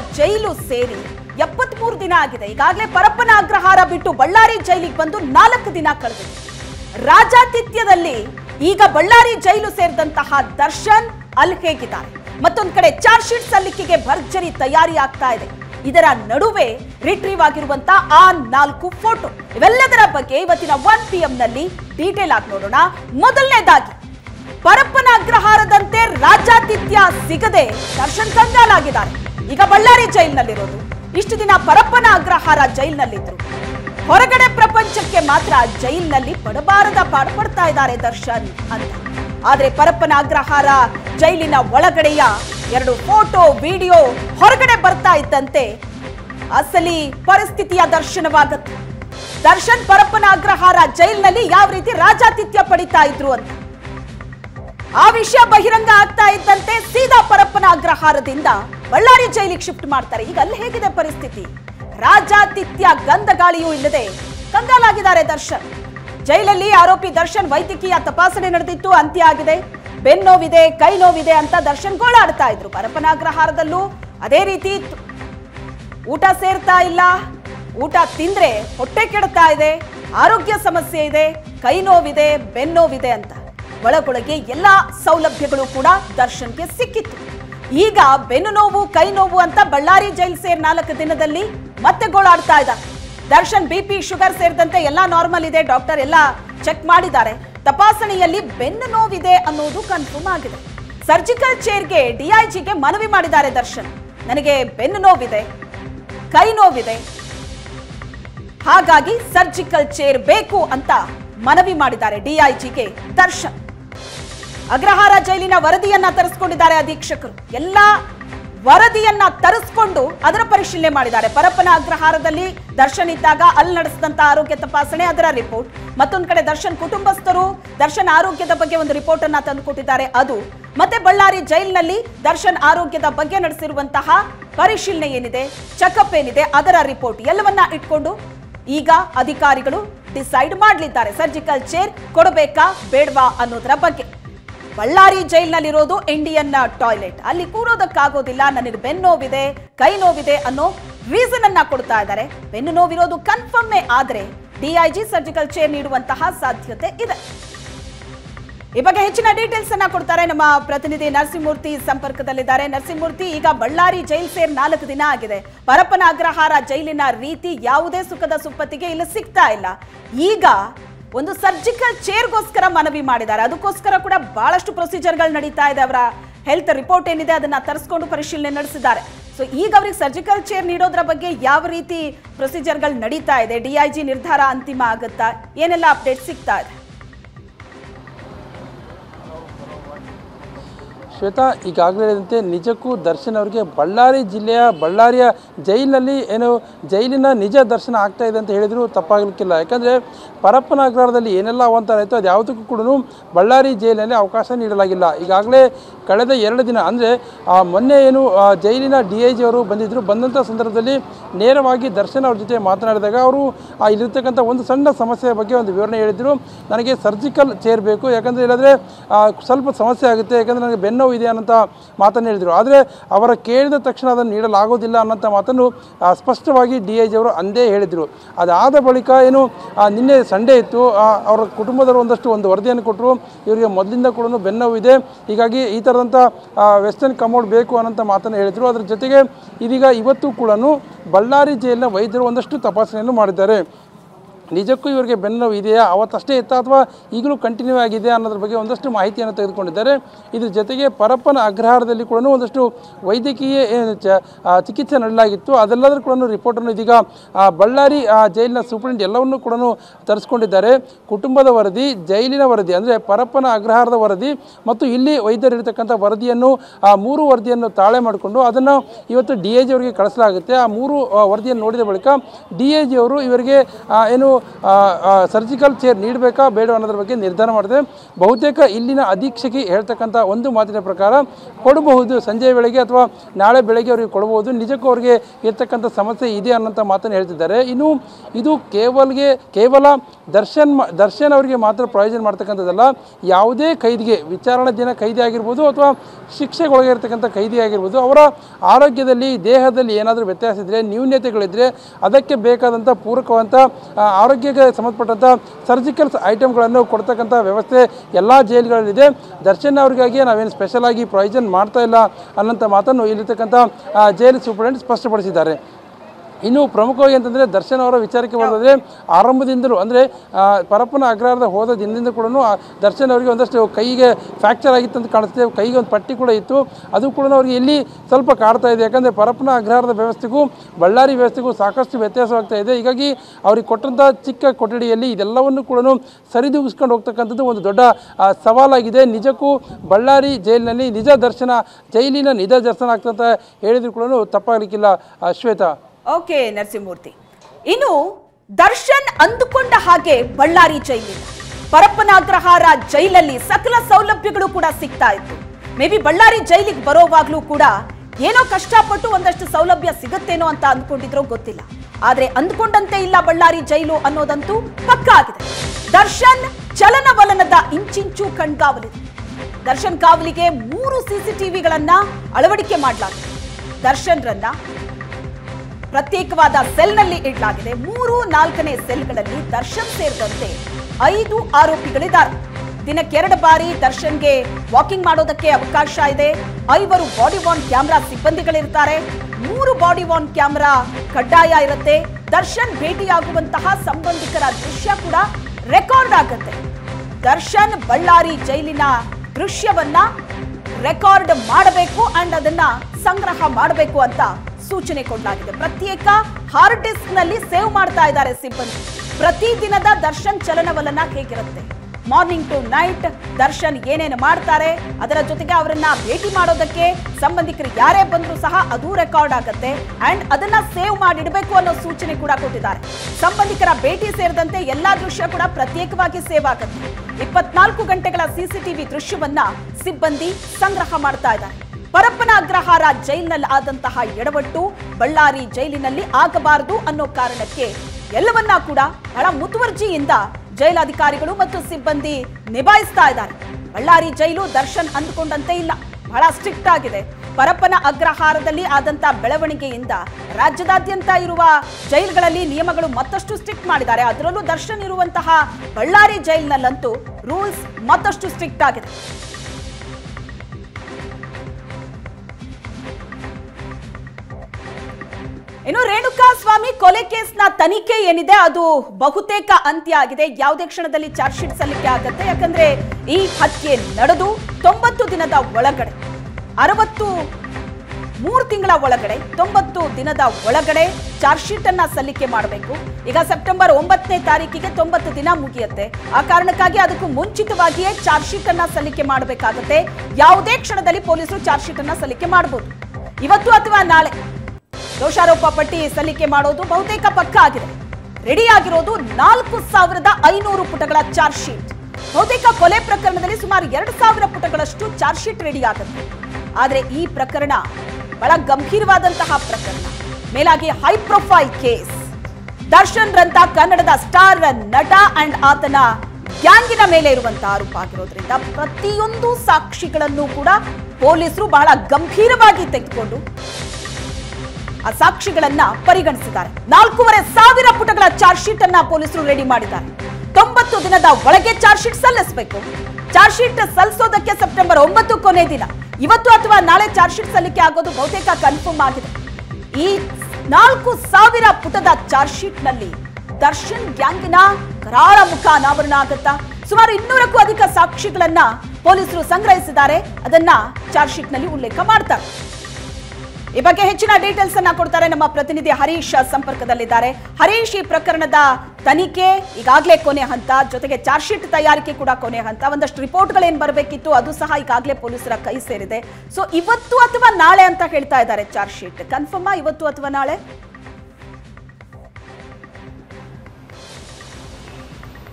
ಜೈಲು ಸೇರಿ ಎಪ್ಪತ್ಮೂರು ದಿನ ಆಗಿದೆ ಈಗಾಗಲೇ ಪರಪ್ಪನ ಅಗ್ರಹಾರ ಬಿಟ್ಟು ಬಳ್ಳಾರಿ ಜೈಲಿಗೆ ಬಂದು ನಾಲ್ಕು ದಿನ ಕಳೆದಿದೆ ರಾಜಾತಿಥ್ಯದಲ್ಲಿ ಈಗ ಬಳ್ಳಾರಿ ಜೈಲು ಸೇರಿದಂತಹ ದರ್ಶನ್ ಅಲ್ಲಿ ಹೇಗಿದ್ದಾರೆ ಮತ್ತೊಂದ್ ಕಡೆ ಚಾರ್ಜ್ ಶೀಟ್ ಸಲ್ಲಿಕೆಗೆ ಭರ್ಜರಿ ತಯಾರಿ ಆಗ್ತಾ ಇದೆ ಇದರ ನಡುವೆ ರಿಟ್ರೀವ್ ಆಗಿರುವಂತ ಆ ನಾಲ್ಕು ಫೋಟೋ ಇವೆಲ್ಲದರ ಬಗ್ಗೆ ಇವತ್ತಿನ ಒನ್ ಪಿ ಎಂ ನಲ್ಲಿ ಡೀಟೇಲ್ ಆಗಿ ನೋಡೋಣ ಮೊದಲನೇದಾಗಿ ಪರಪ್ಪನ ಅಗ್ರಹಾರದಂತೆ ರಾಜಾತಿಥ್ಯ ಸಿಗದೆ ದರ್ಶನ್ ಕಂಗಾಲಾಗಿದ್ದಾರೆ ಈಗ ಬಳ್ಳಾರಿ ಜೈಲಿನಲ್ಲಿರೋದು ಇಷ್ಟು ದಿನ ಪರಪ್ಪನ ಅಗ್ರಹಾರ ಜೈಲಿನಲ್ಲಿದ್ರು ಹೊರಗಡೆ ಪ್ರಪಂಚಕ್ಕೆ ಮಾತ್ರ ಜೈಲಿನಲ್ಲಿ ಪಡಬಾರದ ಪಾಡು ಪಡ್ತಾ ಇದ್ದಾರೆ ದರ್ಶನ್ ಅಂತ ಆದ್ರೆ ಪರಪ್ಪನ ಅಗ್ರಹಾರ ಜೈಲಿನ ಒಳಗಡೆಯ ಎರಡು ಫೋಟೋ ವಿಡಿಯೋ ಹೊರಗಡೆ ಬರ್ತಾ ಇದ್ದಂತೆ ಅಸಲಿ ಪರಿಸ್ಥಿತಿಯ ದರ್ಶನವಾಗತ್ತೆ ದರ್ಶನ್ ಪರಪ್ಪನ ಅಗ್ರಹಾರ ಜೈಲಿನಲ್ಲಿ ಯಾವ ರೀತಿ ರಾಜಾತಿಥ್ಯ ಪಡಿತಾ ಇದ್ರು ಅಂತ ಆ ವಿಷಯ ಬಹಿರಂಗ ಆಗ್ತಾ ಇದ್ದಂತೆ ಸೀದಾ ಪರಪ್ಪನ ಅಗ್ರಹಾರದಿಂದ ಬಳ್ಳಾರಿ ಜೈಲಿಗೆ ಶಿಫ್ಟ್ ಮಾಡ್ತಾರೆ ಈಗ ಅಲ್ಲಿ ಹೇಗಿದೆ ಪರಿಸ್ಥಿತಿ ರಾಜಾತಿಥ್ಯ ಗಂಧ ಗಾಳಿಯೂ ಇಲ್ಲದೆ ಕಂಗಾಲಾಗಿದ್ದಾರೆ ದರ್ಶನ್ ಜೈಲಲ್ಲಿ ಆರೋಪಿ ದರ್ಶನ್ ವೈದ್ಯಕೀಯ ತಪಾಸಣೆ ನಡೆದಿತ್ತು ಅಂತ್ಯ ಆಗಿದೆ ಬೆನ್ನೋವಿದೆ ಕೈ ನೋವಿದೆ ಅಂತ ದರ್ಶನ್ ಗೋಳಾಡ್ತಾ ಇದ್ರು ಪರಪ್ಪನ ಅಗ್ರಹಾರದಲ್ಲೂ ಅದೇ ರೀತಿ ತು- ಊಟ ಸೇರ್ತಾ ಇಲ್ಲ ಊಟ ತಿಂದ್ರೆ ಹೊಟ್ಟೆ ಕೆಡ್ತಾ ಇದೆ ಆರೋಗ್ಯ ಸಮಸ್ಯೆ ಇದೆ ಕೈ ನೋವಿದೆ ಬೆನ್ನೋವಿದೆ ಅಂತ ಒಳಗೊಳಗೆ ಎಲ್ಲಾ ಸೌಲಭ್ಯಗಳು ಕೂಡ ದರ್ಶನ್ಗೆ ಸಿಕ್ಕಿತ್ತು ಈಗ ಬೆನ್ನು ನೋವು ಕೈ ನೋವು ಅಂತ ಬಳ್ಳಾರಿ ಜೈಲ್ ಸೇರ್ ನಾಲ್ಕು ದಿನದಲ್ಲಿ ಮತ್ತೆ ಗೋಳಾಡ್ತಾ ಇದ್ದಾರೆ ದರ್ಶನ್ ಬಿ ಪಿ ಶುಗರ್ ಸೇರಿದಂತೆ ಎಲ್ಲಾ ನಾರ್ಮಲ್ ಇದೆ ಡಾಕ್ಟರ್ ಎಲ್ಲ ಚೆಕ್ ಮಾಡಿದ್ದಾರೆ ತಪಾಸಣೆಯಲ್ಲಿ ಬೆನ್ನು ನೋವಿದೆ ಅನ್ನೋದು ಕನ್ಫರ್ಮ್ ಆಗಿದೆ ಸರ್ಜಿಕಲ್ ಚೇರ್ಗೆ ಡಿಐಜಿಗೆ ಮನವಿ ಮಾಡಿದ್ದಾರೆ ದರ್ಶನ್ ನನಗೆ ಬೆನ್ನು ನೋವಿದೆ ಕೈ ನೋವಿದೆ ಹಾಗಾಗಿ ಸರ್ಜಿಕಲ್ ಚೇರ್ ಬೇಕು ಅಂತ ಮನವಿ ಮಾಡಿದ್ದಾರೆ ಡಿಐಜಿಗೆ ದರ್ಶನ್ ಅಗ್ರಹಾರ ಜೈಲಿನ ವರದಿಯನ್ನ ತರಿಸ್ಕೊಂಡಿದ್ದಾರೆ ಅಧೀಕ್ಷಕರು ಎಲ್ಲ ವರದಿಯನ್ನ ತರಿಸ್ಕೊಂಡು ಅದರ ಪರಿಶೀಲನೆ ಮಾಡಿದ್ದಾರೆ ಪರಪ್ಪನ ಅಗ್ರಹಾರದಲ್ಲಿ ದರ್ಶನ್ ಇದ್ದಾಗ ಅಲ್ಲಿ ನಡೆಸಿದಂತ ಆರೋಗ್ಯ ತಪಾಸಣೆ ಅದರ ರಿಪೋರ್ಟ್ ಮತ್ತೊಂದ್ ಕಡೆ ದರ್ಶನ್ ಕುಟುಂಬಸ್ಥರು ದರ್ಶನ್ ಆರೋಗ್ಯದ ಬಗ್ಗೆ ಒಂದು ರಿಪೋರ್ಟ್ ಅನ್ನ ತಂದುಕೊಟ್ಟಿದ್ದಾರೆ ಅದು ಮತ್ತೆ ಬಳ್ಳಾರಿ ಜೈಲಿನಲ್ಲಿ ದರ್ಶನ್ ಆರೋಗ್ಯದ ಬಗ್ಗೆ ನಡೆಸಿರುವಂತಹ ಪರಿಶೀಲನೆ ಏನಿದೆ ಚೆಕಪ್ ಏನಿದೆ ಅದರ ರಿಪೋರ್ಟ್ ಎಲ್ಲವನ್ನ ಇಟ್ಕೊಂಡು ಈಗ ಅಧಿಕಾರಿಗಳು ಡಿಸೈಡ್ ಮಾಡಲಿದ್ದಾರೆ ಸರ್ಜಿಕಲ್ ಚೇರ್ ಕೊಡಬೇಕಾ ಬೇಡವಾ ಅನ್ನೋದರ ಬಗ್ಗೆ ಬಳ್ಳಾರಿ ಜೈಲ್ನಲ್ಲಿರೋದು ಇಂಡಿಯನ್ ಟಾಯ್ಲೆಟ್ ಅಲ್ಲಿ ಕೂರೋದಕ್ಕಾಗೋದಿಲ್ಲ ನನಗೆ ಬೆನ್ನು ನೋವಿದೆ ಕೈ ನೋವಿದೆ ಅನ್ನೋ ರೀಸನ್ ಅನ್ನ ಕೊಡ್ತಾ ಇದ್ದಾರೆ ಬೆನ್ನು ನೋವಿರೋದು ಕನ್ಫರ್ಮೇ ಆದ್ರೆ ಡಿಐಜಿ ಸರ್ಜಿಕಲ್ ಚೇರ್ ನೀಡುವಂತಹ ಸಾಧ್ಯತೆ ಇದೆ ಈ ಬಗ್ಗೆ ಹೆಚ್ಚಿನ ಡೀಟೇಲ್ಸ್ ಅನ್ನ ಕೊಡ್ತಾರೆ ನಮ್ಮ ಪ್ರತಿನಿಧಿ ನರಸಿಂಹಮೂರ್ತಿ ಸಂಪರ್ಕದಲ್ಲಿದ್ದಾರೆ ನರಸಿಂಹಮೂರ್ತಿ ಈಗ ಬಳ್ಳಾರಿ ಜೈಲ್ ಸೇರ್ ನಾಲ್ಕು ದಿನ ಆಗಿದೆ ಪರಪ್ಪನ ಅಗ್ರಹಾರ ಜೈಲಿನ ರೀತಿ ಯಾವುದೇ ಸುಖದ ಸುಪ್ಪತ್ತಿಗೆ ಇಲ್ಲಿ ಸಿಗ್ತಾ ಇಲ್ಲ ಈಗ ಒಂದು ಸರ್ಜಿಕಲ್ ಚೇರ್ಗೋಸ್ಕರ ಮನವಿ ಮಾಡಿದ್ದಾರೆ ಅದಕ್ಕೋಸ್ಕರ ಕೂಡ ಬಹಳಷ್ಟು ಪ್ರೊಸೀಜರ್ಗಳು ನಡೀತಾ ಇದೆ ಅವರ ಹೆಲ್ತ್ ರಿಪೋರ್ಟ್ ಏನಿದೆ ಅದನ್ನ ತರಿಸ್ಕೊಂಡು ಪರಿಶೀಲನೆ ನಡೆಸಿದ್ದಾರೆ ಸೊ ಈಗ ಅವ್ರಿಗೆ ಸರ್ಜಿಕಲ್ ಚೇರ್ ನೀಡೋದ್ರ ಬಗ್ಗೆ ಯಾವ ರೀತಿ ಪ್ರೊಸೀಜರ್ಗಳು ನಡೀತಾ ಇದೆ ಡಿಐಜಿ ನಿರ್ಧಾರ ಅಂತಿಮ ಆಗುತ್ತಾ ಏನೆಲ್ಲ ಅಪ್ಡೇಟ್ ಸಿಗ್ತಾ ಇದೆ ಶ್ವೇತಾ ಈಗಾಗಲೇ ಹೇಳಿದಂತೆ ನಿಜಕ್ಕೂ ದರ್ಶನ್ ಅವರಿಗೆ ಬಳ್ಳಾರಿ ಜಿಲ್ಲೆಯ ಬಳ್ಳಾರಿಯ ಜೈಲಿನಲ್ಲಿ ಏನು ಜೈಲಿನ ನಿಜ ದರ್ಶನ ಆಗ್ತಾ ಇದೆ ಅಂತ ಹೇಳಿದರೂ ತಪ್ಪಾಗಲಿಕ್ಕಿಲ್ಲ ಯಾಕಂದರೆ ಪರಪ್ಪನ ಅಗ್ರಹಾರದಲ್ಲಿ ಏನೆಲ್ಲ ಅವಾಂತರ ಆಯಿತು ಅದು ಯಾವುದಕ್ಕೂ ಕೂಡ ಬಳ್ಳಾರಿ ಜೈಲಿನಲ್ಲಿ ಅವಕಾಶ ನೀಡಲಾಗಿಲ್ಲ ಈಗಾಗಲೇ ಕಳೆದ ಎರಡು ದಿನ ಅಂದರೆ ಮೊನ್ನೆ ಏನು ಆ, ಜೈಲಿನ ಡಿ ಐ ಜಿ ಅವರು ಬಂದಿದ್ದರು ಬಂದಂಥ ಸಂದರ್ಭದಲ್ಲಿ ನೇರವಾಗಿ ದರ್ಶನ್ ಅವ್ರ ಜೊತೆ ಮಾತನಾಡಿದಾಗ ಅವರು ಆ, ಇಲ್ಲಿರ್ತಕ್ಕಂಥ ಒಂದು ಸಣ್ಣ ಸಮಸ್ಯೆಯ ಬಗ್ಗೆ ಒಂದು ವಿವರಣೆ ಹೇಳಿದರು ನನಗೆ ಸರ್ಜಿಕಲ್ ಚೇರ್ ಬೇಕು ಯಾಕಂದರೆ ಇಲ್ಲದ್ರೆ ಆ, ಸ್ವಲ್ಪ ಸಮಸ್ಯೆ ಆಗುತ್ತೆ ಯಾಕಂದರೆ ನನಗೆ ಬೆನ್ನೋವು ಇದೆ ಅನ್ನೋಂಥ ಮಾತನ್ನು ಹೇಳಿದರು ಆದರೆ ಅವರ ಕೇಳಿದ ತಕ್ಷಣ ಅದನ್ನು ನೀಡಲಾಗೋದಿಲ್ಲ ಅನ್ನೋಂಥ ಮಾತನ್ನು ಆ, ಸ್ಪಷ್ಟವಾಗಿ ಡಿ ಐ ಜಿ ಅವರು ಅಂದೇ ಹೇಳಿದರು ಅದಾದ ಬಳಿಕ ಏನು ಆ, ನಿನ್ನೆ ಸಂಡೇ ಇತ್ತು ಆ, ಅವರ ಕುಟುಂಬದವರು ಒಂದಷ್ಟು ಒಂದು ವರದಿಯನ್ನು ಕೊಟ್ಟರು ಇವರಿಗೆ ಮೊದಲಿಂದ ಕೂಡ ಬೆನ್ನೋವು ಇದೆ ಹೀಗಾಗಿ ಈ ಥರದಂಥ ವೆಸ್ಟರ್ನ್ ಕಮೋಡ್ ಬೇಕು ಅನ್ನೋಂಥ ಮಾತನ್ನು ಹೇಳಿದರು ಅದರ ಜೊತೆಗೆ ಇದೀಗ ಇವತ್ತು ಕೂಡ ಬಳ್ಳಾರಿ ಜೈಲಿನ ವೈದ್ಯರು ಒಂದಷ್ಟು ತಪಾಸಣೆಯನ್ನು ಮಾಡಿದ್ದಾರೆ ನಿಜಕ್ಕೂ ಇವರಿಗೆ ಬೆನ್ನೋವು ಇದೆಯಾ ಅವತ್ತಷ್ಟೇ ಇತ್ತ ಅಥವಾ ಈಗಲೂ ಕಂಟಿನ್ಯೂ ಆಗಿದೆ ಅನ್ನೋದ್ರ ಬಗ್ಗೆ ಒಂದಷ್ಟು ಮಾಹಿತಿಯನ್ನು ತೆಗೆದುಕೊಂಡಿದ್ದಾರೆ ಇದ್ರ ಜೊತೆಗೆ ಪರಪ್ಪನ ಅಗ್ರಹಾರದಲ್ಲಿ ಕೂಡ ಒಂದಷ್ಟು ವೈದ್ಯಕೀಯ ಏನು ಚ ಆ, ಚಿಕಿತ್ಸೆ ನಡೆಸಲಾಗಿತ್ತು ಅದೆಲ್ಲದರ ಕೂಡ ರಿಪೋರ್ಟನ್ನು ಇದೀಗ ಆ, ಬಳ್ಳಾರಿ ಆ, ಜೈಲಿನ ಸೂಪರಿಂಟ್ ಎಲ್ಲವನ್ನೂ ಕೂಡ ತರಿಸ್ಕೊಂಡಿದ್ದಾರೆ ಕುಟುಂಬದ ವರದಿ ಜೈಲಿನ ವರದಿ ಅಂದರೆ ಪರಪ್ಪನ ಅಗ್ರಹಾರದ ವರದಿ ಮತ್ತು ಇಲ್ಲಿ ವೈದ್ಯರಿರ್ತಕ್ಕಂಥ ವರದಿಯನ್ನು ಆ ಮೂರು ವರದಿಯನ್ನು ತಾಳೆ ಮಾಡಿಕೊಂಡು ಅದನ್ನು ಇವತ್ತು ಡಿ ಎ ಜಿ ಅವರಿಗೆ ಕಳಿಸಲಾಗುತ್ತೆ ಆ ಮೂರು ಆ, ವರದಿಯನ್ನು ನೋಡಿದ ಬಳಿಕ ಡಿ ಎ ಜಿ ಅವರು ಇವರಿಗೆ ಆ, ಏನು ಸರ್ಜಿಕಲ್ ಚೇರ್ ನೀಡಬೇಕಾ ಬೇಡ ಅನ್ನೋದ್ರ ಬಗ್ಗೆ ನಿರ್ಧಾರ ಮಾಡಿದೆ ಬಹುತೇಕ ಇಲ್ಲಿನ ಅಧೀಕ್ಷಕಿ ಹೇಳ್ತಕ್ಕಂಥ ಒಂದು ಮಾತಿನ ಪ್ರಕಾರ ಕೊಡಬಹುದು ಸಂಜೆ ವೇಳೆಗೆ ಅಥವಾ ನಾಳೆ ಬೆಳಗ್ಗೆ ಅವರಿಗೆ ಕೊಡಬಹುದು ನಿಜಕ್ಕೂ ಅವರಿಗೆ ಇರ್ತಕ್ಕಂಥ ಸಮಸ್ಯೆ ಇದೆ ಅನ್ನೋಂಥ ಮಾತನ್ನು ಹೇಳ್ತಿದ್ದಾರೆ ಇನ್ನು ಇದು ಕೇವಲ್ಗೆ ಕೇವಲ ದರ್ಶನ್ ಮ- ದರ್ಶನ್ ಅವರಿಗೆ ಮಾತ್ರ ಪ್ರಯೋಜನ ಮಾಡ್ತಕ್ಕಂಥದ್ದಲ್ಲ ಯಾವುದೇ ಕೈದಿಗೆ ವಿಚಾರಣೆ ದಿನ ಕೈದಿ ಆಗಿರ್ಬೋದು ಅಥವಾ ಶಿಕ್ಷೆಗೊಳಗಿರ್ತಕ್ಕಂಥ ಕೈದಿ ಆಗಿರ್ಬೋದು ಅವರ ಆರೋಗ್ಯದಲ್ಲಿ ದೇಹದಲ್ಲಿ ಏನಾದರೂ ವ್ಯತ್ಯಾಸ ಇದ್ದರೆ ನ್ಯೂನ್ಯತೆಗಳಿದ್ದರೆ ಅದಕ್ಕೆ ಬೇಕಾದಂಥ ಪೂರಕವಂತ ಆ, ಆರೋಗ್ಯಕ್ಕೆ ಸಂಬಂಧಪಟ್ಟಂಥ ಸರ್ಜಿಕಲ್ಸ್ ಐಟಮ್ಗಳನ್ನು ಕೊಡ್ತಕ್ಕಂಥ ವ್ಯವಸ್ಥೆ ಎಲ್ಲ ಜೈಲುಗಳಲ್ಲಿದೆ ದರ್ಶನ್ ಅವರಿಗಾಗಿ ನಾವೇನು ಸ್ಪೆಷಲ್ ಆಗಿ ಪ್ರೊವಿಷನ್ ಮಾಡ್ತಾ ಇಲ್ಲ ಅನ್ನೋಂಥ ಮಾತನ್ನು ಇಲ್ಲಿರ್ತಕ್ಕಂಥ ಆ, ಜೈಲು ಸೂಪರಿಂಟೆಂಡೆಂಟ್ ಸ್ಪಷ್ಟಪಡಿಸಿದ್ದಾರೆ ಇನ್ನು ಪ್ರಮುಖವಾಗಿ ಅಂತಂದರೆ ದರ್ಶನ್ ಅವರ ವಿಚಾರಕ್ಕೆ ಬರೋದಾದ್ರೆ ಆರಂಭದಿಂದಲೂ ಅಂದರೆ ಪರಪ್ಪನ ಅಗ್ರಹಾರದ ಹೋದ ದಿನದಿಂದ ಕೂಡ ದರ್ಶನ್ ಅವರಿಗೆ ಒಂದಷ್ಟು ಕೈಗೆ ಫ್ರ್ಯಾಕ್ಚರ್ ಆಗಿತ್ತು ಅಂತ ಕಾಣಿಸುತ್ತೆ ಕೈಗೆ ಒಂದು ಪಟ್ಟಿ ಕೂಡ ಇತ್ತು ಅದು ಕೂಡ ಅವರಿಗೆ ಇಲ್ಲಿ ಸ್ವಲ್ಪ ಕಾಡ್ತಾ ಇದೆ ಯಾಕಂದರೆ ಪರಪ್ಪನ ಅಗ್ರಹಾರದ ವ್ಯವಸ್ಥೆಗೂ ಬಳ್ಳಾರಿ ವ್ಯವಸ್ಥೆಗೂ ಸಾಕಷ್ಟು ವ್ಯತ್ಯಾಸವಾಗ್ತಾ ಇದೆ ಹೀಗಾಗಿ ಅವ್ರಿಗೆ ಕೊಟ್ಟಂಥ ಚಿಕ್ಕ ಕೊಠಡಿಯಲ್ಲಿ ಇದೆಲ್ಲವನ್ನು ಕೂಡ ಸರಿದೂಗಿಸ್ಕೊಂಡು ಹೋಗ್ತಕ್ಕಂಥದ್ದು ಒಂದು ದೊಡ್ಡ ಆ, ಸವಾಲಾಗಿದೆ ನಿಜಕ್ಕೂ ಬಳ್ಳಾರಿ ಜೈಲಿನಲ್ಲಿ ನಿಜ ದರ್ಶನ ಜೈಲಿನ ನಿಜ ದರ್ಶನ ಆಗ್ತಂತ ಹೇಳಿದ್ರು ಕೂಡ ತಪ್ಪಾಗಲಿಕ್ಕಿಲ್ಲ ಆ, ಶ್ವೇತಾ ಓಕೆ ನರಸಿಂಹಮೂರ್ತಿ ಇನ್ನು ದರ್ಶನ್ ಅಂದುಕೊಂಡ ಹಾಗೆ ಬಳ್ಳಾರಿ ಜೈಲಿಲ್ಲ ಪರಪ್ಪನಾಗ್ರಹಾರ ಜೈಲಲ್ಲಿ ಸಕಲ ಸೌಲಭ್ಯಗಳು ಕೂಡ ಸಿಗ್ತಾ ಇತ್ತು ಮೇ ಬಿ ಬಳ್ಳಾರಿ ಜೈಲಿಗೆ ಬರೋವಾಗ್ಲೂ ಕೂಡ ಏನೋ ಕಷ್ಟಪಟ್ಟು ಒಂದಷ್ಟು ಸೌಲಭ್ಯ ಸಿಗುತ್ತೇನೋ ಅಂತ ಅಂದ್ಕೊಂಡಿದ್ರೋ ಗೊತ್ತಿಲ್ಲ ಆದ್ರೆ ಅಂದ್ಕೊಂಡಂತೆ ಇಲ್ಲ ಬಳ್ಳಾರಿ ಜೈಲು ಅನ್ನೋದಂತೂ ಪಕ್ಕ ಆಗಿದೆ ದರ್ಶನ್ ಚಲನವಲನದ ಇಂಚಿಂಚು ಕಣ್ಗಾವಲಿದೆ ದರ್ಶನ್ ಕಾವಲಿಗೆ ಮೂರು ಸಿಸಿಟಿವಿಗಳನ್ನ ಅಳವಡಿಕೆ ಮಾಡಲಾಗಿದೆ ದರ್ಶನ್ರನ್ನ ಪ್ರತ್ಯೇಕವಾದ ಸೆಲ್ನಲ್ಲಿ ಇಡಲಾಗಿದೆ ಮೂರು ನಾಲ್ಕನೇ ಸೆಲ್ಗಳಲ್ಲಿ ದರ್ಶನ್ ಸೇರಿದಂತೆ ಐದು ಆರೋಪಿಗಳಿದ್ದಾರೆ ದಿನಕ್ಕೆ ಎರಡು ಬಾರಿ ದರ್ಶನ್ಗೆ ವಾಕಿಂಗ್ ಮಾಡೋದಕ್ಕೆ ಅವಕಾಶ ಇದೆ ಐವರು ಬಾಡಿ ವಾನ್ ಕ್ಯಾಮೆರಾ ಸಿಬ್ಬಂದಿಗಳಿರ್ತಾರೆ ಮೂರು ಬಾಡಿ ವಾನ್ ಕ್ಯಾಮೆರಾ ಕಡ್ಡಾಯ ಇರುತ್ತೆ ದರ್ಶನ್ ಭೇಟಿಯಾಗುವಂತಹ ಸಂಬಂಧಿಕರ ದೃಶ್ಯ ಕೂಡ ರೆಕಾರ್ಡ್ ಆಗುತ್ತೆ ದರ್ಶನ್ ಬಳ್ಳಾರಿ ಜೈಲಿನ ದೃಶ್ಯವನ್ನ ರೆಕಾರ್ಡ್ ಮಾಡಬೇಕು ಅಂಡ್ ಅದನ್ನ ಸಂಗ್ರಹ ಮಾಡಬೇಕು ಅಂತ ಸೂಚನೆ ಕೊಡಲಾಗಿದೆ ಪ್ರತ್ಯೇಕ ಹಾರ್ಡ್ ಡಿಸ್ಕ್ ನಲ್ಲಿ ಸೇವ್ ಮಾಡ್ತಾ ಇದ್ದಾರೆ ಸಿಬ್ಬಂದಿ ಪ್ರತಿದಿನದ ದರ್ಶನ್ ಚಲನವಲನ ಹೇಗಿರುತ್ತೆ ಮಾರ್ನಿಂಗ್ ಟು ನೈಟ್ ದರ್ಶನ್ ಏನೇನು ಮಾಡ್ತಾರೆ ಅದರ ಜೊತೆಗೆ ಅವರನ್ನ ಭೇಟಿ ಮಾಡೋದಕ್ಕೆ ಸಂಬಂಧಿಕರು ಯಾರೇ ಬಂದರೂ ಸಹ ಅದು ರೆಕಾರ್ಡ್ ಆಗುತ್ತೆ ಅಂಡ್ ಅದನ್ನ ಸೇವ್ ಮಾಡಿಡಬೇಕು ಅನ್ನೋ ಸೂಚನೆ ಕೂಡ ಕೊಟ್ಟಿದ್ದಾರೆ ಸಂಬಂಧಿಕರ ಭೇಟಿ ಸೇರಿದಂತೆ ಎಲ್ಲಾ ದೃಶ್ಯ ಕೂಡ ಪ್ರತ್ಯೇಕವಾಗಿ ಸೇವ್ ಆಗುತ್ತೆ ಇಪ್ಪತ್ನಾಲ್ಕು ಗಂಟೆಗಳ ಸಿಸಿಟಿವಿ ದೃಶ್ಯವನ್ನ ಸಿಬ್ಬಂದಿ ಸಂಗ್ರಹ ಮಾಡ್ತಾ ಇದ್ದಾರೆ ಪರಪ್ಪನ ಅಗ್ರಹಾರ ಜೈಲಿನಲ್ಲಿ ಆದಂತಹ ಎಡವಟ್ಟು ಬಳ್ಳಾರಿ ಜೈಲಿನಲ್ಲಿ ಆಗಬಾರದು ಅನ್ನೋ ಕಾರಣಕ್ಕೆ ಎಲ್ಲವನ್ನ ಕೂಡ ಬಹಳ ಮುತುವರ್ಜಿಯಿಂದ ಜೈಲಾಧಿಕಾರಿಗಳು ಮತ್ತು ಸಿಬ್ಬಂದಿ ನಿಭಾಯಿಸ್ತಾ ಇದ್ದಾರೆ ಬಳ್ಳಾರಿ ಜೈಲು ದರ್ಶನ್ ಅಂದುಕೊಂಡಂತೆ ಇಲ್ಲ ಬಹಳ ಸ್ಟ್ರಿಕ್ಟ್ ಆಗಿದೆ ಪರಪ್ಪನ ಅಗ್ರಹಾರದಲ್ಲಿ ಆದಂತ ಬೆಳವಣಿಗೆಯಿಂದ ರಾಜ್ಯದಾದ್ಯಂತ ಇರುವ ಜೈಲ್ಗಳಲ್ಲಿ ನಿಯಮಗಳು ಮತ್ತಷ್ಟು ಸ್ಟ್ರಿಕ್ಟ್ ಮಾಡಿದ್ದಾರೆ ಅದರಲ್ಲೂ ದರ್ಶನ್ ಇರುವಂತಹ ಬಳ್ಳಾರಿ ಜೈಲಿನಲ್ಲಂತೂ ರೂಲ್ಸ್ ಮತ್ತಷ್ಟು ಸ್ಟ್ರಿಕ್ಟ್ ಆಗಿದೆ ಇನ್ನು ರೇಣುಕಾ ಸ್ವಾಮಿ ಕೊಲೆ ಕೇಸ್ನ ತನಿಖೆ ಏನಿದೆ ಅದು ಬಹುತೇಕ ಅಂತ್ಯ ಆಗಿದೆ ಯಾವುದೇ ಕ್ಷಣದಲ್ಲಿ ಚಾರ್ಜ್ ಶೀಟ್ ಸಲ್ಲಿಕೆ ಆಗುತ್ತೆ ಯಾಕಂದ್ರೆ ಈ ಹತ್ಯೆ ನಡೆದು ತೊಂಬತ್ತು ದಿನದ ಒಳಗಡೆ ಅರವತ್ತು ಮೂರು ತಿಂಗಳ ಒಳಗಡೆ ತೊಂಬತ್ತು ದಿನದ ಒಳಗಡೆ ಚಾರ್ಜ್ ಶೀಟ್ ಅನ್ನ ಸಲ್ಲಿಕೆ ಮಾಡಬೇಕು ಈಗ ಸೆಪ್ಟೆಂಬರ್ ಒಂಬತ್ತನೇ ತಾರೀಕಿಗೆ ತೊಂಬತ್ತು ದಿನ ಮುಗಿಯುತ್ತೆ ಆ ಕಾರಣಕ್ಕಾಗಿ ಅದಕ್ಕೂ ಮುಂಚಿತವಾಗಿಯೇ ಚಾರ್ಜ್ ಶೀಟ್ ಅನ್ನ ಸಲ್ಲಿಕೆ ಮಾಡಬೇಕಾಗುತ್ತೆ ಯಾವುದೇ ಕ್ಷಣದಲ್ಲಿ ಪೊಲೀಸರು ಚಾರ್ಜ್ ಶೀಟ್ ಅನ್ನ ಸಲ್ಲಿಕೆ ಮಾಡಬಹುದು ಇವತ್ತು ಅಥವಾ ನಾಳೆ ದೋಷಾರೋಪ ಪಟ್ಟಿ ಸಲ್ಲಿಕೆ ಮಾಡೋದು ಬಹುತೇಕ ಪಕ್ಕ ಆಗಿದೆ ರೆಡಿ ಆಗಿರೋದು ನಾಲ್ಕು ಸಾವಿರದ ಐನೂರು ಪುಟಗಳ ಚಾರ್ಜ್ ಶೀಟ್ ಬಹುತೇಕ ಕೊಲೆ ಪ್ರಕರಣದಲ್ಲಿ ಸುಮಾರು ಎರಡು ಸಾವಿರ ಪುಟಗಳಷ್ಟು ಚಾರ್ಜ್ ಶೀಟ್ ರೆಡಿ ಆಗುತ್ತೆ ಆದ್ರೆ ಈ ಪ್ರಕರಣ ಬಹಳ ಗಂಭೀರವಾದಂತಹ ಪ್ರಕರಣ ಮೇಲಾಗಿ ಹೈ ಪ್ರೊಫೈಲ್ ಕೇಸ್ ದರ್ಶನ್ ರಂತ ಕನ್ನಡದ ಸ್ಟಾರ್ ನಟ ಅಂಡ್ ಆತನ ಗ್ಯಾಂಗಿನ ಮೇಲೆ ಇರುವಂತಹ ಆರೋಪ ಆಗಿರೋದ್ರಿಂದ ಪ್ರತಿಯೊಂದು ಸಾಕ್ಷಿಗಳನ್ನು ಕೂಡ ಪೊಲೀಸರು ಬಹಳ ಗಂಭೀರವಾಗಿ ತೆಗೆದುಕೊಂಡು ಆ ಸಾಕ್ಷಿಗಳನ್ನ ಪರಿಗಣಿಸಿದ್ದಾರೆ ನಾಲ್ಕೂವರೆ ಸಾವಿರ ಪುಟಗಳ ಚಾರ್ಜ್ ಶೀಟ್ ಅನ್ನ ಪೊಲೀಸರು ರೆಡಿ ಮಾಡಿದ್ದಾರೆ ತೊಂಬತ್ತು ದಿನದ ಒಳಗೆ ಚಾರ್ಜ್ ಶೀಟ್ ಸಲ್ಲಿಸಬೇಕು ಚಾರ್ಜ್ ಶೀಟ್ ಸಲ್ಲಿಸೋದಕ್ಕೆ ಸೆಪ್ಟೆಂಬರ್ ಒಂಬತ್ತು ಕೊನೆ ದಿನ ಇವತ್ತು ಅಥವಾ ನಾಳೆ ಚಾರ್ಜ್ ಶೀಟ್ ಸಲ್ಲಿಕೆ ಆಗೋದು ಬಹುತೇಕ ಕನ್ಫರ್ಮ್ ಆಗಿದೆ ಈ ನಾಲ್ಕು ಸಾವಿರ ಪುಟದ ಚಾರ್ಜ್ ಶೀಟ್ ನಲ್ಲಿ ದರ್ಶನ್ ಗ್ಯಾಂಗಿನ ಕರಾಳ ಮುಖ ಅನಾವರಣ ಆಗುತ್ತಾ ಸುಮಾರು ಇನ್ನೂರಕ್ಕೂ ಅಧಿಕ ಸಾಕ್ಷಿಗಳನ್ನ ಪೊಲೀಸರು ಸಂಗ್ರಹಿಸಿದ್ದಾರೆ ಅದನ್ನ ಚಾರ್ಜ್ ಶೀಟ್ ನಲ್ಲಿ ಉಲ್ಲೇಖ ಮಾಡ್ತಾರೆ ಈ ಬಗ್ಗೆ ಹೆಚ್ಚಿನ ಡೀಟೇಲ್ಸ್ ಅನ್ನ ಕೊಡ್ತಾರೆ ನಮ್ಮ ಪ್ರತಿನಿಧಿ ಹರೀಶ್ ಸಂಪರ್ಕದಲ್ಲಿದ್ದಾರೆ ಹರೀಶ್ ಈ ಪ್ರಕರಣದ ತನಿಖೆ ಈಗಾಗಲೇ ಕೊನೆ ಹಂತ ಜೊತೆಗೆ ಚಾರ್ಜ್ ಶೀಟ್ ತಯಾರಿಕೆ ಕೂಡ ಕೊನೆ ಹಂತ ಒಂದಷ್ಟು ರಿಪೋರ್ಟ್ಗಳೇನು ಬರಬೇಕಿತ್ತು ಅದು ಸಹ ಈಗಾಗಲೇ ಪೊಲೀಸರ ಕೈ ಸೇರಿದೆ ಸೊ ಇವತ್ತು ಅಥವಾ ನಾಳೆ ಅಂತ ಹೇಳ್ತಾ ಇದ್ದಾರೆ ಚಾರ್ಜ್ ಶೀಟ್ ಕನ್ಫರ್ಮಾ ಇವತ್ತು ಅಥವಾ ನಾಳೆ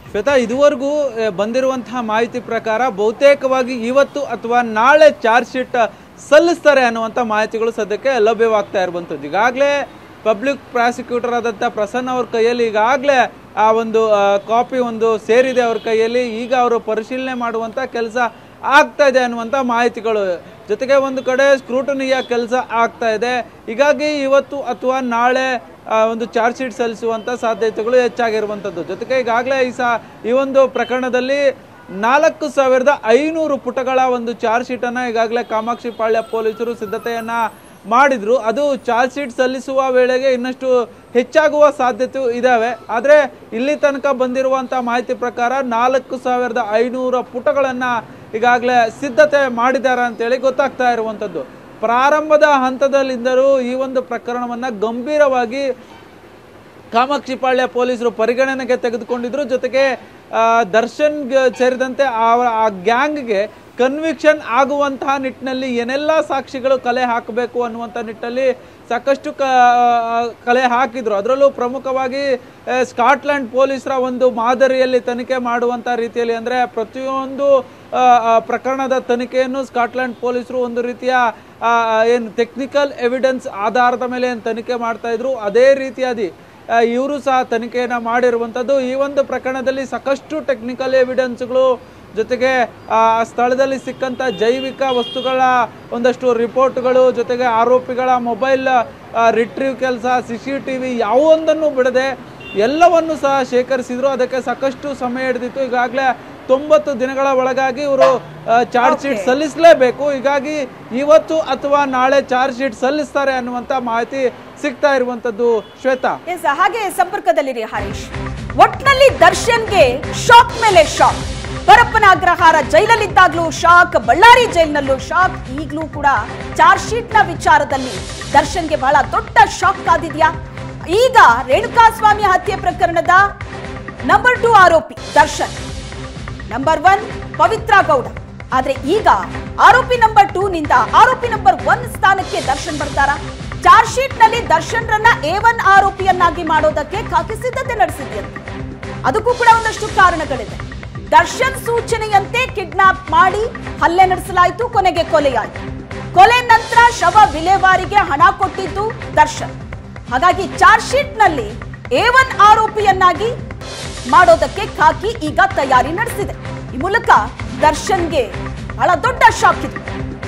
ಶ್ವೇತಾ ಇದುವರೆಗೂ ಆ, ಬಂದಿರುವಂತಹ ಮಾಹಿತಿ ಪ್ರಕಾರ ಬಹುತೇಕವಾಗಿ ಇವತ್ತು ಅಥವಾ ನಾಳೆ ಚಾರ್ಜ್ ಶೀಟ್ ಸಲ್ಲಿಸ್ತಾರೆ ಅನ್ನುವಂಥ ಮಾಹಿತಿಗಳು ಸದ್ಯಕ್ಕೆ ಲಭ್ಯವಾಗ್ತಾ ಇರುವಂಥದ್ದು ಈಗಾಗಲೇ ಪಬ್ಲಿಕ್ ಪ್ರಾಸಿಕ್ಯೂಟರ್ ಆದಂಥ ಪ್ರಸನ್ನ ಅವ್ರ ಕೈಯಲ್ಲಿ ಈಗಾಗಲೇ ಆ ಒಂದು ಕಾಪಿ ಒಂದು ಸೇರಿದೆ ಅವ್ರ ಕೈಯಲ್ಲಿ ಈಗ ಅವರು ಪರಿಶೀಲನೆ ಮಾಡುವಂಥ ಕೆಲಸ ಆಗ್ತಾ ಇದೆ ಅನ್ನುವಂಥ ಮಾಹಿತಿಗಳು ಜೊತೆಗೆ ಒಂದು ಕಡೆ ಸ್ಕ್ರೂಟನಿಯ ಕೆಲಸ ಆಗ್ತಾ ಇದೆ ಹೀಗಾಗಿ ಇವತ್ತು ಅಥವಾ ನಾಳೆ ಆ, ಒಂದು ಚಾರ್ಜ್ ಶೀಟ್ ಸಲ್ಲಿಸುವಂಥ ಸಾಧ್ಯತೆಗಳು ಹೆಚ್ಚಾಗಿರುವಂಥದ್ದು ಜೊತೆಗೆ ಈಗಾಗಲೇ ಈ ಸಾ ಈ ಒಂದು ಪ್ರಕರಣದಲ್ಲಿ ನಾಲ್ಕು ಸಾವಿರದ ಐನೂರು ಪುಟಗಳ ಒಂದು ಚಾರ್ಜ್ ಶೀಟನ್ನು ಈಗಾಗಲೇ ಕಾಮಾಕ್ಷಿ ಪಾಳ್ಯ ಪೊಲೀಸರು ಸಿದ್ಧತೆಯನ್ನ ಮಾಡಿದ್ರು ಅದು ಚಾರ್ಜ್ ಶೀಟ್ ಸಲ್ಲಿಸುವ ವೇಳೆಗೆ ಇನ್ನಷ್ಟು ಹೆಚ್ಚಾಗುವ ಸಾಧ್ಯತೆ ಇದಾವೆ ಆದರೆ ಇಲ್ಲಿ ತನಕ ಬಂದಿರುವಂಥ ಮಾಹಿತಿ ಪ್ರಕಾರ ನಾಲ್ಕು ಸಾವಿರದ ಐನೂರ ಪುಟಗಳನ್ನು ಈಗಾಗಲೇ ಸಿದ್ಧತೆ ಮಾಡಿದ್ದಾರೆ ಅಂತೇಳಿ ಗೊತ್ತಾಗ್ತಾ ಇರುವಂಥದ್ದು ಪ್ರಾರಂಭದ ಹಂತದಲ್ಲಿದ್ದರೂ ಈ ಒಂದು ಪ್ರಕರಣವನ್ನು ಗಂಭೀರವಾಗಿ ಕಾಮಾಕ್ಷಿ ಪಾಳ್ಯ ಪೊಲೀಸರು ಪರಿಗಣನೆಗೆ ತೆಗೆದುಕೊಂಡಿದ್ರು ಜೊತೆಗೆ ಆ, ದರ್ಶನ್ ಗ- ಸೇರಿದಂತೆ ಆ ಆ ಗ್ಯಾಂಗ್ಗೆ ಕನ್ವಿಕ್ಷನ್ ಆಗುವಂತಹ ನಿಟ್ಟಿನಲ್ಲಿ ಏನೆಲ್ಲ ಸಾಕ್ಷಿಗಳು ಕಲೆ ಹಾಕಬೇಕು ಅನ್ನುವಂಥ ನಿಟ್ಟಿನಲ್ಲಿ ಸಾಕಷ್ಟು ಕ ಕಲೆ ಹಾಕಿದ್ರು ಅದರಲ್ಲೂ ಪ್ರಮುಖವಾಗಿ ಆ, ಸ್ಕಾಟ್ಲೆಂಡ್ ಪೊಲೀಸರ ಒಂದು ಮಾದರಿಯಲ್ಲಿ ತನಿಖೆ ಮಾಡುವಂಥ ರೀತಿಯಲ್ಲಿ ಅಂದರೆ ಪ್ರತಿಯೊಂದು ಆ, ಆ, ಪ್ರಕರಣದ ತನಿಖೆಯನ್ನು ಸ್ಕಾಟ್ಲೆಂಡ್ ಪೊಲೀಸರು ಒಂದು ರೀತಿಯ ಏನು ಟೆಕ್ನಿಕಲ್ ಎವಿಡೆನ್ಸ್ ಆಧಾರದ ಮೇಲೆ ಏನು ತನಿಖೆ ಮಾಡ್ತಾ ಇದ್ರು ಅದೇ ರೀತಿಯಾದಿ ಇವರು ಸಹ ತನಿಖೆಯನ್ನು ಮಾಡಿರುವಂಥದ್ದು ಈ ಒಂದು ಪ್ರಕರಣದಲ್ಲಿ ಸಾಕಷ್ಟು ಟೆಕ್ನಿಕಲ್ ಎವಿಡೆನ್ಸ್ಗಳು ಜೊತೆಗೆ ಆ ಸ್ಥಳದಲ್ಲಿ ಸಿಕ್ಕಂಥ ಜೈವಿಕ ವಸ್ತುಗಳ ಒಂದಷ್ಟು ರಿಪೋರ್ಟ್ಗಳು ಜೊತೆಗೆ ಆರೋಪಿಗಳ ಮೊಬೈಲ್ ರಿಟ್ರೀವ್ ಕೆಲಸ ಸಿ ಸಿ ಟಿ ವಿ ಯಾವೊಂದನ್ನು ಬಿಡದೆ ಎಲ್ಲವನ್ನು ಸಹ ಶೇಖರಿಸಿದ್ರು ಅದಕ್ಕೆ ಸಾಕಷ್ಟು ಸಮಯ ಹಿಡಿದಿತ್ತು ಈಗಾಗಲೇ ತೊಂಬತ್ತು ದಿನಗಳ ಒಳಗಾಗಿ ಇವರು ಚಾರ್ಜ್ ಶೀಟ್ ಸಲ್ಲಿಸಲೇಬೇಕು ಹೀಗಾಗಿ ಇವತ್ತು ಅಥವಾ ನಾಳೆ ಚಾರ್ಜ್ ಶೀಟ್ ಸಲ್ಲಿಸ್ತಾರೆ ಅನ್ನುವಂಥ ಮಾಹಿತಿ ಸಿಗ್ತಾ ಇರುವಂಥದ್ದು ಶ್ವೇತಾ ಎಸ್ ಹಾಗೆ ಸಂಪರ್ಕದಲ್ಲಿರಿ ಹರೀಶ್ ಒಟ್ನಲ್ಲಿ ದರ್ಶನ್ಗೆ ಶಾಕ್ ಮೇಲೆ ಶಾಕ್ ಪರಪ್ಪನ ಅಗ್ರಹಾರ ಜೈಲಲ್ಲಿದ್ದಾಗ್ಲೂ ಶಾಕ್ ಬಳ್ಳಾರಿ ಜೈಲಿನಲ್ಲೂ ಶಾಕ್ ಈಗಲೂ ಕೂಡ ಚಾರ್ಜ್ ಶೀಟ್ ನ ವಿಚಾರದಲ್ಲಿ ದರ್ಶನ್ಗೆ ಬಹಳ ದೊಡ್ಡ ಶಾಕ್ ಕಾದಿದ್ಯಾ ಈಗ ರೇಣುಕಾಸ್ವಾಮಿ ಹತ್ಯೆ ಪ್ರಕರಣದ ನಂಬರ್ ಟು ಆರೋಪಿ ದರ್ಶನ್ ನಂಬರ್ ಒನ್ ಪವಿತ್ರ ಗೌಡ ಆದ್ರೆ ಈಗ ಆರೋಪಿ ನಂಬರ್ ಟೂ ನಿಂದ ಆರೋಪಿ ನಂಬರ್ ಒನ್ ಸ್ಥಾನಕ್ಕೆ ದರ್ಶನ್ ಬರ್ತಾರ ಚಾರ್ಜ್ ಶೀಟ್ ನಲ್ಲಿ ದರ್ಶನ್ ರನ್ನ ಎ ಒನ್ ಆರೋಪಿಯನ್ನಾಗಿ ಮಾಡೋದಕ್ಕೆ ಖಾಕಿ ಸಿದ್ಧತೆ ನಡೆಸಿದ್ಯಂತೆ ಅದಕ್ಕೂ ಕೂಡ ಒಂದಷ್ಟು ಕಾರಣಗಳಿದೆ ದರ್ಶನ್ ಸೂಚನೆಯಂತೆ ಕಿಡ್ನಾಪ್ ಮಾಡಿ ಹಲ್ಲೆ ನಡೆಸಲಾಯಿತು ಕೊನೆಗೆ ಕೊಲೆಯಾಯಿತು ಕೊಲೆ ನಂತರ ಶವ ವಿಲೇವಾರಿಗೆ ಹಣ ಕೊಟ್ಟಿದ್ದು ದರ್ಶನ್ ಹಾಗಾಗಿ ಚಾರ್ಜ್ ಶೀಟ್ ನಲ್ಲಿ ಎ ಒನ್ ಆರೋಪಿಯನ್ನಾಗಿ ಮಾಡೋದಕ್ಕೆ ಖಾಕಿ ಈಗ ತಯಾರಿ ನಡೆಸಿದೆ ಈ ಮೂಲಕ ದರ್ಶನ್ಗೆ ಬಹಳ ದೊಡ್ಡ ಶಾಕ್ ಇದು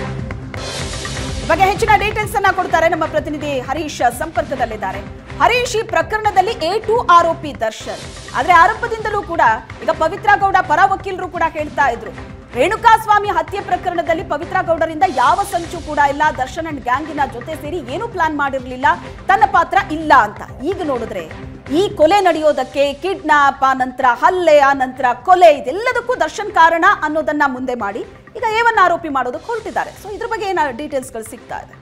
ಈ ಬಗ್ಗೆ ಹೆಚ್ಚಿನ ಡೀಟೇಲ್ಸ್ ಅನ್ನ ಕೊಡ್ತಾರೆ ನಮ್ಮ ಪ್ರತಿನಿಧಿ ಹರೀಶ್ ಸಂಪರ್ಕದಲ್ಲಿದ್ದಾರೆ ಹರೀಶ್ ಈ ಪ್ರಕರಣದಲ್ಲಿ ಎ ಟು ಆರೋಪಿ ದರ್ಶನ್ ಆದ್ರೆ ಆರಂಭದಿಂದಲೂ ಕೂಡ ಈಗ ಪವಿತ್ರ ಗೌಡ ಪರ ವಕೀಲರು ಕೂಡ ಹೇಳ್ತಾ ಇದ್ರು ರೇಣುಕಾಸ್ವಾಮಿ ಹತ್ಯೆ ಪ್ರಕರಣದಲ್ಲಿ ಪವಿತ್ರ ಗೌಡರಿಂದ ಯಾವ ಸಂಚು ಕೂಡ ಇಲ್ಲ ದರ್ಶನ್ ಅಂಡ್ ಗ್ಯಾಂಗಿನ ಜೊತೆ ಸೇರಿ ಏನು ಪ್ಲಾನ್ ಮಾಡಿರಲಿಲ್ಲ ತನ್ನ ಪಾತ್ರ ಇಲ್ಲ ಅಂತ ಈಗ ನೋಡಿದ್ರೆ ಈ ಕೊಲೆ ನಡೆಯೋದಕ್ಕೆ ಕಿಡ್ನಾಪ್ ಆ ನಂತರ ಹಲ್ಲೆ ಆ ನಂತರ ಕೊಲೆ ಇದೆಲ್ಲದಕ್ಕೂ ದರ್ಶನ್ ಕಾರಣ ಅನ್ನೋದನ್ನ ಮುಂದೆ ಮಾಡಿ ಈಗ ಏವನ್ನ ಆರೋಪಿ ಮಾಡೋದಕ್ಕೆ ಹೊರಟಿದ್ದಾರೆ ಸೊ ಇದ್ರ ಬಗ್ಗೆ ಏನ ಡೀಟೇಲ್ಸ್ಗಳು ಸಿಗ್ತಾ ಇದೆ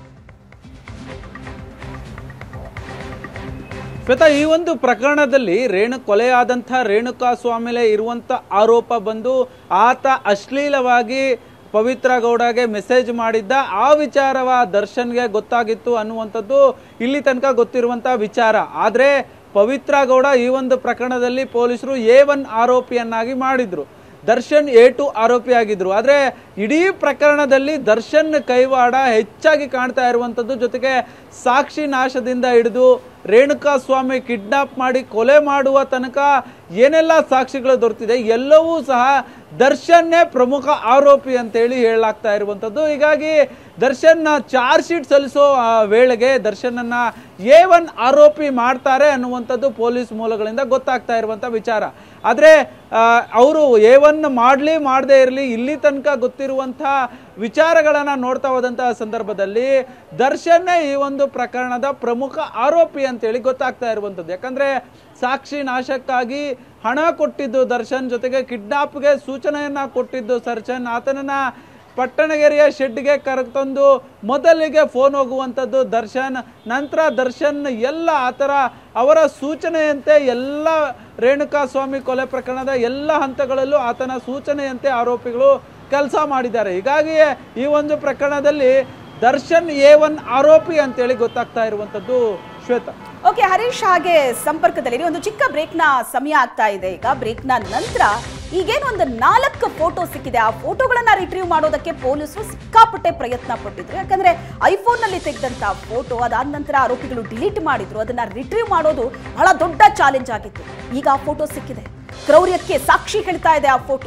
ಶ್ವೇತಾ ಈ ಒಂದು ಪ್ರಕರಣದಲ್ಲಿ ರೇಣು ಕೊಲೆಯಾದಂಥ ರೇಣುಕಾ ಸ್ವಾಮಿಲೆ ಇರುವಂಥ ಆರೋಪ ಬಂದು ಆತ ಅಶ್ಲೀಲವಾಗಿ ಪವಿತ್ರ ಗೌಡಗೆ ಮೆಸೇಜ್ ಮಾಡಿದ್ದ ಆ ವಿಚಾರವ ದರ್ಶನ್ಗೆ ಗೊತ್ತಾಗಿತ್ತು ಅನ್ನುವಂಥದ್ದು ಇಲ್ಲಿ ತನಕ ಗೊತ್ತಿರುವಂಥ ವಿಚಾರ ಆದರೆ ಪವಿತ್ರ ಗೌಡ ಈ ಒಂದು ಪ್ರಕರಣದಲ್ಲಿ ಪೊಲೀಸರು ಎ ಒನ್ ಆರೋಪಿಯನ್ನಾಗಿ ಮಾಡಿದ್ರು ದರ್ಶನ್ ಎ ಟು ಆರೋಪಿ ಆಗಿದ್ರು ಆದರೆ ಇಡೀ ಪ್ರಕರಣದಲ್ಲಿ ದರ್ಶನ್ ಕೈವಾಡ ಹೆಚ್ಚಾಗಿ ಕಾಣ್ತಾ ಇರುವಂಥದ್ದು ಜೊತೆಗೆ ಸಾಕ್ಷಿ ನಾಶದಿಂದ ಹಿಡಿದು ರೇಣುಕಾ ಸ್ವಾಮಿ ಕಿಡ್ನಾಪ್ ಮಾಡಿ ಕೊಲೆ ಮಾಡುವ ತನಕ ಏನೆಲ್ಲ ಸಾಕ್ಷಿಗಳು ದೊರೆತಿದೆ ಎಲ್ಲವೂ ಸಹ ದರ್ಶನ್ನೇ ಪ್ರಮುಖ ಆರೋಪಿ ಅಂತೇಳಿ ಹೇಳಲಾಗ್ತಾ ಇರುವಂಥದ್ದು ಹೀಗಾಗಿ ದರ್ಶನ್ನ ಚಾರ್ಜ್ ಶೀಟ್ ಸಲ್ಲಿಸೋ ಆ, ವೇಳೆಗೆ ದರ್ಶನನ್ನ ಎ ಒನ್ ಆರೋಪಿ ಮಾಡ್ತಾರೆ ಅನ್ನುವಂಥದ್ದು ಪೊಲೀಸ್ ಮೂಲಗಳಿಂದ ಗೊತ್ತಾಗ್ತಾ ಇರುವಂಥ ವಿಚಾರ ಆದರೆ ಅವರು ಎ ಒನ್ ಮಾಡಲಿ ಮಾಡದೇ ಇರಲಿ ಇಲ್ಲಿ ತನಕ ಗೊತ್ತಿರುವಂಥ ವಿಚಾರಗಳನ್ನು ನೋಡ್ತಾ ಹೋದಂತಹ ಸಂದರ್ಭದಲ್ಲಿ ದರ್ಶನ್ನೇ ಈ ಒಂದು ಪ್ರಕರಣದ ಪ್ರಮುಖ ಆರೋಪಿ ಅಂತೇಳಿ ಗೊತ್ತಾಗ್ತಾ ಇರುವಂಥದ್ದು ಯಾಕಂದ್ರೆ ಸಾಕ್ಷಿ ನಾಶಕ್ಕಾಗಿ ಹಣ ಕೊಟ್ಟಿದ್ದು ದರ್ಶನ್ ಜೊತೆಗೆ ಕಿಡ್ನಾಪ್ಗೆ ಸೂಚನೆಯನ್ನ ಕೊಟ್ಟಿದ್ದು ದರ್ಶನ್ ಆತನನ್ನ ಪಟ್ಟಣಗೆರೆಯ ಶೆಡ್ಗೆ ಕರೆತಂದು ಮೊದಲಿಗೆ ಫೋನ್ ಹೋಗುವಂಥದ್ದು ದರ್ಶನ್ ನಂತರ ದರ್ಶನ್ ಎಲ್ಲ ಆತರ ಅವರ ಸೂಚನೆಯಂತೆ ಎಲ್ಲ ರೇಣುಕಾ ಸ್ವಾಮಿ ಕೊಲೆ ಪ್ರಕರಣದ ಎಲ್ಲ ಹಂತಗಳಲ್ಲೂ ಆತನ ಸೂಚನೆಯಂತೆ ಆರೋಪಿಗಳು ಕೆಲಸ ಮಾಡಿದ್ದಾರೆ ಹೀಗಾಗಿಯೇ ಈ ಒಂದು ಪ್ರಕರಣದಲ್ಲಿ ದರ್ಶನ್ ಎ ಒನ್ ಆರೋಪಿ ಅಂತೇಳಿ ಗೊತ್ತಾಗ್ತಾ ಇರುವಂಥದ್ದು ಶ್ವೇತಾ ಓಕೆ ಹರೀಶ್ ಹಾಗೆ ಸಂಪರ್ಕದಲ್ಲಿ ಒಂದು ಚಿಕ್ಕ ಬ್ರೇಕ್ನ ಸಮಯ ಆಗ್ತಾ ಇದೆ ಈಗ ಬ್ರೇಕ್ನ ನಂತರ ಈಗೇನು ಒಂದು ನಾಲ್ಕು ಫೋಟೋ ಸಿಕ್ಕಿದೆ ಆ ಫೋಟೋಗಳನ್ನ ರಿಟ್ರೀವ್ ಮಾಡೋದಕ್ಕೆ ಪೊಲೀಸರು ಸಿಕ್ಕಾಪಟ್ಟೆ ಪ್ರಯತ್ನ ಪಟ್ಟಿದ್ರು ಯಾಕಂದ್ರೆ ಐಫೋನ್ ನಲ್ಲಿ ತೆಗೆದಂತ ಫೋಟೋ ಅದಾದ ನಂತರ ಆರೋಪಿಗಳು ಡಿಲೀಟ್ ಮಾಡಿದ್ರು ಅದನ್ನ ರಿಟ್ರೀವ್ ಮಾಡೋದು ಬಹಳ ದೊಡ್ಡ ಚಾಲೆಂಜ್ ಆಗಿತ್ತು ಈಗ ಆ ಫೋಟೋ ಸಿಕ್ಕಿದೆ ಕ್ರೌರ್ಯಕ್ಕೆ ಸಾಕ್ಷಿ ಹೇಳ್ತಾ ಇದೆ ಆ ಫೋಟೋ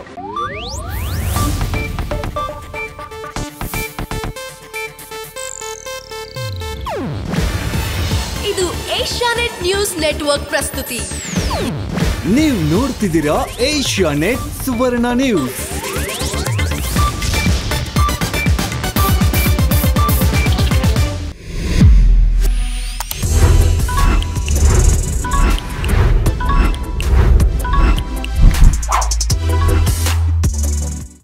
ಇದು ಏಷ್ಯಾನೆಟ್ ನ್ಯೂಸ್ ನೆಟ್ವರ್ಕ್ ಪ್ರಸ್ತುತಿ ನೀವು ನೋಡ್ತಿದ್ದೀರಾ ಏಷ್ಯಾ ನೆಟ್ ಸುವರ್ಣ ನ್ಯೂಸ್